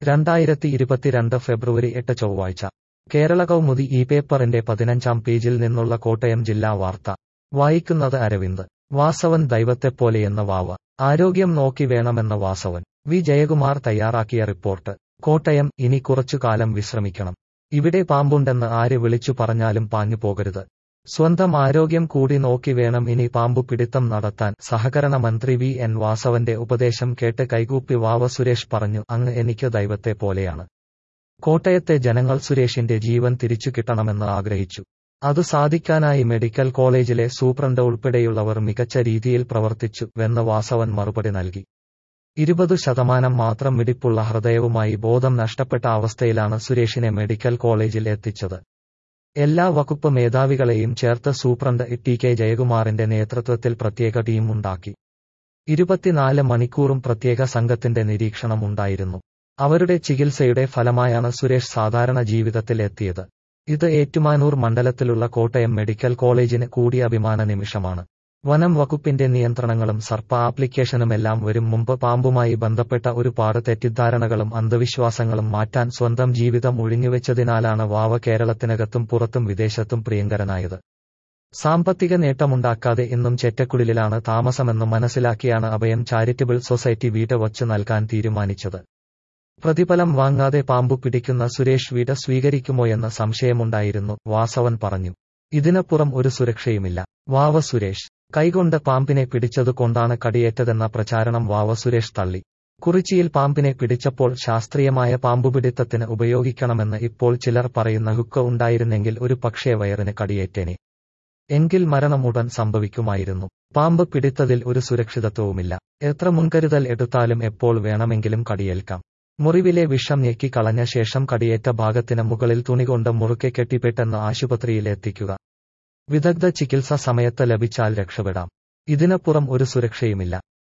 രണ്ടായിരത്തി ഇരുപത്തിരണ്ട് ഫെബ്രുവരി എട്ട് ചൊവ്വാഴ്ച കേരള കൗമുദി ഈ പേപ്പറിന്റെ പതിനഞ്ചാം പേജിൽ നിന്നുള്ള കോട്ടയം ജില്ലാ വാർത്ത വായിക്കുന്നത് അരവിന്ദ് വാസവൻ ദൈവത്തെപ്പോലെയെന്ന വാവ ആരോഗ്യം നോക്കി വേണമെന്ന വാസവൻ വി ജയകുമാർ തയ്യാറാക്കിയ റിപ്പോർട്ട് കോട്ടയം ഇനി കുറച്ചു കാലം വിശ്രമിക്കണം ഇവിടെ പാമ്പുണ്ടെന്ന് ആര് വിളിച്ചു പറഞ്ഞാലും പാഞ്ഞു പോകരുത് സ്വന്തം ആരോഗ്യം കൂടി നോക്കി വേണം ഇനി പാമ്പു പിടിത്തം നടത്താൻ സഹകരണ മന്ത്രി വി എൻ വാസവന്റെ ഉപദേശം കേട്ട് കൈകൂപ്പി വാവ സുരേഷ് പറഞ്ഞു അങ്ങ് എനിക്ക് ദൈവത്തെ പോലെയാണ് കോട്ടയത്തെ ജനങ്ങൾ സുരേഷിന്റെ ജീവൻ തിരിച്ചു കിട്ടണമെന്ന് ആഗ്രഹിച്ചു അത് സാധിക്കാനായി മെഡിക്കൽ കോളേജിലെ സൂപ്രണ്ട് ഉൾപ്പെടെയുള്ളവർ മികച്ച രീതിയിൽ പ്രവർത്തിച്ചു വെന്ന് വാസവൻ മറുപടി നൽകി ഇരുപത് ശതമാനം മാത്രം മിടിപ്പുള്ള ഹൃദയവുമായി ബോധം നഷ്ടപ്പെട്ട അവസ്ഥയിലാണ് സുരേഷിനെ മെഡിക്കൽ കോളേജിൽ എത്തിച്ചത് എല്ലാ വകുപ്പ് മേധാവികളെയും ചേർത്ത് സൂപ്രണ്ട് ടി കെ ജയകുമാറിന്റെ നേതൃത്വത്തിൽ പ്രത്യേക ടീം ഉണ്ടാക്കി ഇരുപത്തിനാല് മണിക്കൂറും പ്രത്യേക സംഘത്തിന്റെ നിരീക്ഷണം ഉണ്ടായിരുന്നു അവരുടെ ചികിത്സയുടെ ഫലമായാണ് സുരേഷ് സാധാരണ ജീവിതത്തിൽ എത്തിയത് ഇത് ഏറ്റുമാനൂർ മണ്ഡലത്തിലുള്ള കോട്ടയം മെഡിക്കൽ കോളേജിന് കൂടി അഭിമാന നിമിഷമാണ് വനം വകുപ്പിന്റെ നിയന്ത്രണങ്ങളും സർപ്പ ആപ്ലിക്കേഷനുമെല്ലാം വരും മുമ്പ് പാമ്പുമായി ബന്ധപ്പെട്ട ഒരുപാട് തെറ്റിദ്ധാരണകളും അന്ധവിശ്വാസങ്ങളും മാറ്റാൻ സ്വന്തം ജീവിതം ഒഴിഞ്ഞുവെച്ചതിനാലാണ് വാവ കേരളത്തിനകത്തും പുറത്തും വിദേശത്തും പ്രിയങ്കരനായത് സാമ്പത്തിക നേട്ടമുണ്ടാക്കാതെ ഇന്നും ചെറ്റക്കുടിലാണ് താമസമെന്ന് മനസ്സിലാക്കിയാണ് അഭയം ചാരിറ്റബിൾ സൊസൈറ്റി വീട് വച്ച് നൽകാൻ തീരുമാനിച്ചത് പ്രതിഫലം വാങ്ങാതെ പാമ്പു പിടിക്കുന്ന സുരേഷ് വീട് സ്വീകരിക്കുമോയെന്ന സംശയമുണ്ടായിരുന്നു വാസവൻ പറഞ്ഞു ഇതിനപ്പുറം ഒരു സുരക്ഷയുമില്ല വാവ സുരേഷ് കൈകൊണ്ട് പാമ്പിനെ പിടിച്ചതു കൊണ്ടാണ് കടിയേറ്റതെന്ന പ്രചാരണം വാവ സുരേഷ് തള്ളി കുറിച്ചിയിൽ പാമ്പിനെ പിടിച്ചപ്പോൾ ശാസ്ത്രീയമായ പാമ്പുപിടിത്തത്തിന് ഉപയോഗിക്കണമെന്ന് ഇപ്പോൾ ചിലർ പറയുന്ന ഹുക്ക് ഉണ്ടായിരുന്നെങ്കിൽ ഒരു പക്ഷേ വയറിന് കടിയേറ്റേനെ എങ്കിൽ മരണം ഉടൻ സംഭവിക്കുമായിരുന്നു പാമ്പ് പിടിത്തതിൽ ഒരു സുരക്ഷിതത്വവുമില്ല എത്ര മുൻകരുതൽ എടുത്താലും എപ്പോൾ വേണമെങ്കിലും കടിയേൽക്കാം മുറിവിലെ വിഷം ഞെക്കിക്കളഞ്ഞ ശേഷം കടിയേറ്റ ഭാഗത്തിന് മുകളിൽ തുണികൊണ്ട് മുറുക്കെ കെട്ടിപ്പെട്ടെന്ന് ആശുപത്രിയിൽ എത്തിക്കുക വിദഗ്ധ ചികിത്സ സമയത്ത് ലഭിച്ചാൽ രക്ഷപ്പെടാം ഇതിനപ്പുറം ഒരു സുരക്ഷയുമില്ല